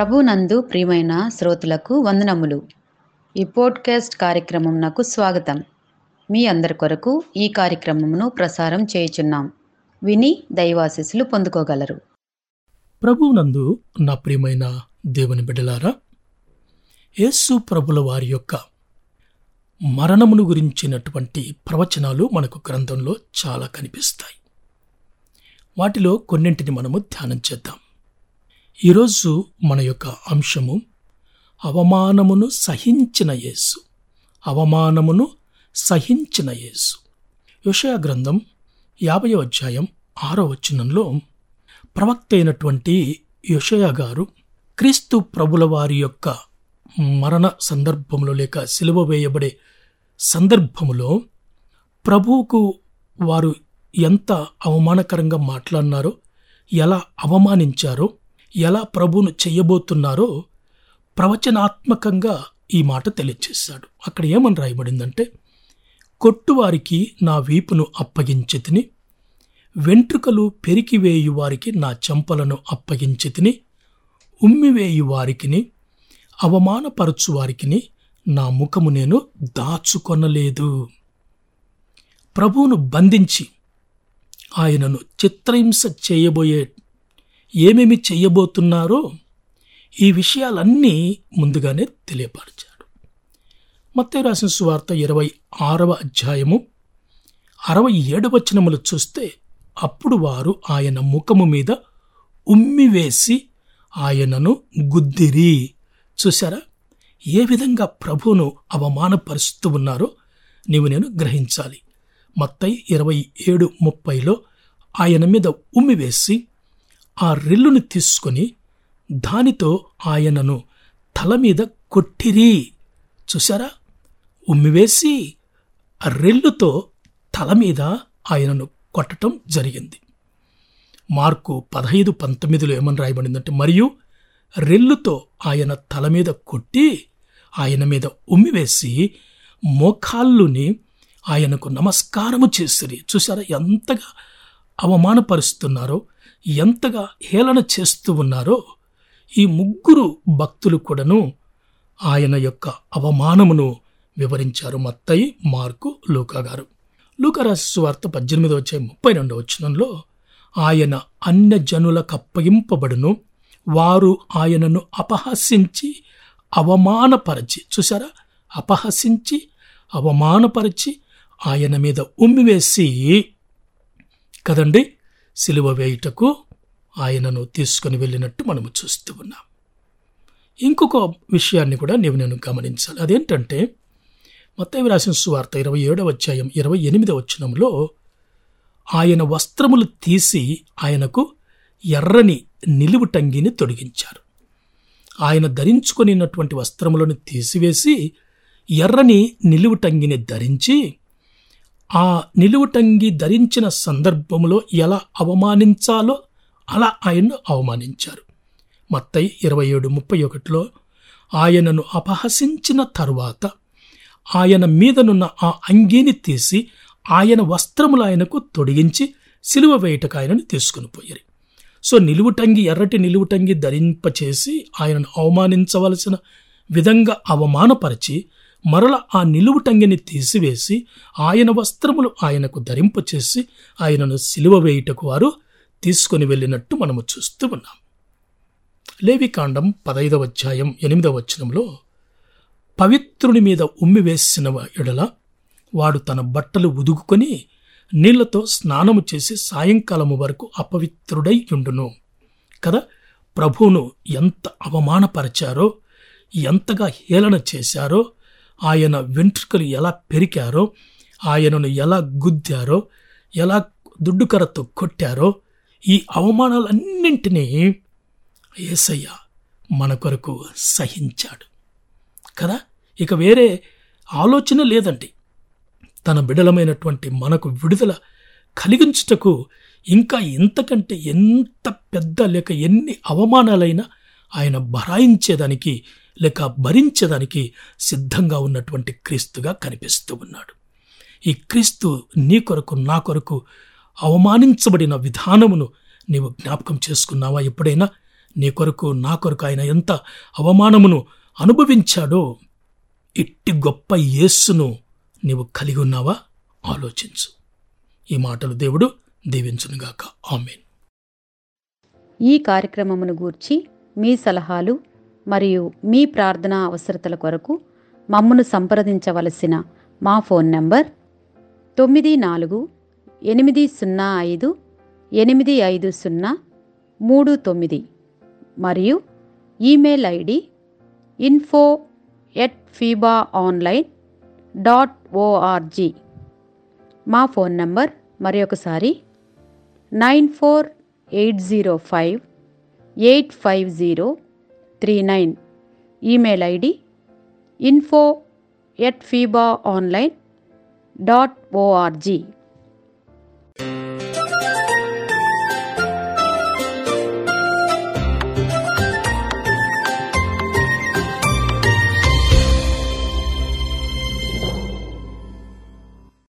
ప్రభునందు ప్రియమైన శ్రోతలకు వందనములు ఈ పోడ్కాస్ట్ కార్యక్రమం నాకు స్వాగతం మీ అందరి కొరకు ఈ కార్యక్రమమును ప్రసారం చేయుచున్నాం విని దైవాశీస్సులు పొందుకోగలరు ప్రభువునందు నా ప్రియమైన దేవుని బిడ్డలారా యేసు ప్రభుల వారి యొక్క మరణమును గురించినటువంటి ప్రవచనాలు మనకు గ్రంథంలో చాలా కనిపిస్తాయి వాటిలో కొన్నింటిని మనము ధ్యానం చేద్దాం ఈరోజు మన యొక్క అంశము అవమానమును సహించిన యేసు అవమానమును సహించిన యేసు యోషయ గ్రంథం యాభై అధ్యాయం ఆరో వచనంలో ప్రవక్త అయినటువంటి యోషయ గారు క్రీస్తు ప్రభుల వారి యొక్క మరణ సందర్భంలో లేక సిలువ వేయబడే సందర్భములో ప్రభువుకు వారు ఎంత అవమానకరంగా మాట్లాడినారో ఎలా అవమానించారో ఎలా ప్రభువును చెయ్యబోతున్నారో ప్రవచనాత్మకంగా ఈ మాట తెలియచేశాడు అక్కడ ఏమని రాయబడిందంటే కొట్టువారికి నా వీపును అప్పగించి తిని వెంట్రుకలు పెరికివేయు వారికి నా చెంపలను అప్పగించి తిని ఉమ్మివేయు వారికిని అవమానపరచు వారికిని నా ముఖము నేను దాచుకొనలేదు ప్రభువును బంధించి ఆయనను చిత్రహింస చేయబోయే ఏమేమి చెయ్యబోతున్నారో ఈ విషయాలన్నీ ముందుగానే తెలియపరిచాడు మత్తయి రాసిన సువార్త ఇరవై ఆరవ అధ్యాయము అరవై ఏడవ వచనములు చూస్తే అప్పుడు వారు ఆయన ముఖము మీద ఉమ్మివేసి ఆయనను గుద్దిరి చూసారా ఏ విధంగా ప్రభువును అవమానపరుస్తూ ఉన్నారో నీవు నేను గ్రహించాలి మత్తయి ఇరవై ఏడు ముప్పైలో ఆయన మీద ఉమ్మివేసి ఆ రెల్లుని తీసుకొని దానితో ఆయనను తల మీద కొట్టిరి చూసారా ఉమ్మివేసి ఆ రెల్లుతో తల మీద ఆయనను కొట్టటం జరిగింది మార్కు పదహైదు పంతొమ్మిదిలో ఏమని రాయబడిందంటే మరియు రెల్లుతో ఆయన తల మీద కొట్టి ఆయన మీద ఉమ్మివేసి మోకాళ్ళుని ఆయనకు నమస్కారము చేసిరి చూసారా ఎంతగా అవమానపరుస్తున్నారో ఎంతగా హేళన చేస్తూ ఉన్నారో ఈ ముగ్గురు భక్తులు కూడాను ఆయన యొక్క అవమానమును వివరించారు మత్తయి మార్కు లూకా గారు లూకరాశి వార్త పద్దెనిమిది వచ్చే ముప్పై రెండవ వచనంలో ఆయన అన్య జనులకు అప్పగింపబడును వారు ఆయనను అపహసించి అవమానపరచి చూసారా అపహసించి అవమానపరిచి ఆయన మీద ఉమ్మివేసి కదండి సిలువ వేయుటకు ఆయనను తీసుకుని వెళ్ళినట్టు మనము చూస్తూ ఉన్నాం ఇంకొక విషయాన్ని కూడా నీవు నేను గమనించాలి అదేంటంటే మొత్తం రాసిన సువార్త ఇరవై ఏడవ అధ్యాయం ఇరవై ఎనిమిదవ వచనంలో ఆయన వస్త్రములు తీసి ఆయనకు ఎర్రని నిలువుటంగిని తొడిగించారు ఆయన ధరించుకొనినటువంటి వస్త్రములను తీసివేసి ఎర్రని నిలువుటంగిని ధరించి ఆ నిలువుటంగి ధరించిన సందర్భంలో ఎలా అవమానించాలో అలా ఆయన్ను అవమానించారు మత్తయి ఇరవై ఏడు ముప్పై ఒకటిలో ఆయనను అపహసించిన తరువాత ఆయన మీదనున్న ఆ అంగీని తీసి ఆయన వస్త్రములు ఆయనకు తొడిగించి సిలువ వేయటకు ఆయనను తీసుకుని పోయారు సో నిలువుటంగి ఎర్రటి నిలువుటంగి ధరింపచేసి ఆయనను అవమానించవలసిన విధంగా అవమానపరిచి మరల ఆ నిలువుటంగిని తీసివేసి ఆయన వస్త్రములు ఆయనకు ధరింపచేసి ఆయనను సిలువ వేయుటకు వారు తీసుకుని వెళ్ళినట్టు మనము చూస్తూ ఉన్నాం లేవికాండం పదైదవ అధ్యాయం ఎనిమిదవ వచనంలో పవిత్రుని మీద ఉమ్మివేసిన ఎడల వాడు తన బట్టలు ఉదుగుకొని నీళ్లతో స్నానము చేసి సాయంకాలము వరకు అపవిత్రుడై ఉండును కదా ప్రభువును ఎంత అవమానపరిచారో ఎంతగా హేళన చేశారో ఆయన వెంట్రుకలు ఎలా పెరికారో ఆయనను ఎలా గుద్దారో ఎలా దుడ్డుకరతో కొట్టారో ఈ అవమానాలన్నింటినీ ఏసయ్య మన కొరకు సహించాడు కదా ఇక వేరే ఆలోచన లేదండి తన బిడలమైనటువంటి మనకు విడుదల కలిగించుటకు ఇంకా ఇంతకంటే ఎంత పెద్ద లేక ఎన్ని అవమానాలైనా ఆయన భరాయించేదానికి లేక భరించేదానికి సిద్ధంగా ఉన్నటువంటి క్రీస్తుగా కనిపిస్తూ ఉన్నాడు ఈ క్రీస్తు నీ కొరకు నా కొరకు అవమానించబడిన విధానమును నీవు జ్ఞాపకం చేసుకున్నావా ఎప్పుడైనా నీ కొరకు నా కొరకు ఆయన ఎంత అవమానమును అనుభవించాడో ఇట్టి గొప్ప యేస్సును నీవు కలిగి ఉన్నావా ఆలోచించు ఈ మాటలు దేవుడు దీవించునుగాక ఆమెన్ ఈ కార్యక్రమమును గూర్చి మీ సలహాలు మరియు మీ ప్రార్థనా అవసరతల కొరకు మమ్మను సంప్రదించవలసిన మా ఫోన్ నంబర్ తొమ్మిది నాలుగు ఎనిమిది సున్నా ఐదు ఎనిమిది ఐదు సున్నా మూడు తొమ్మిది మరియు email ID info at FEBA online dot org మా ఫోన్ నంబర్ మరి ఒకసారి nine four eight zero five eight five zero three nine email ID info at FEBA online dot ORG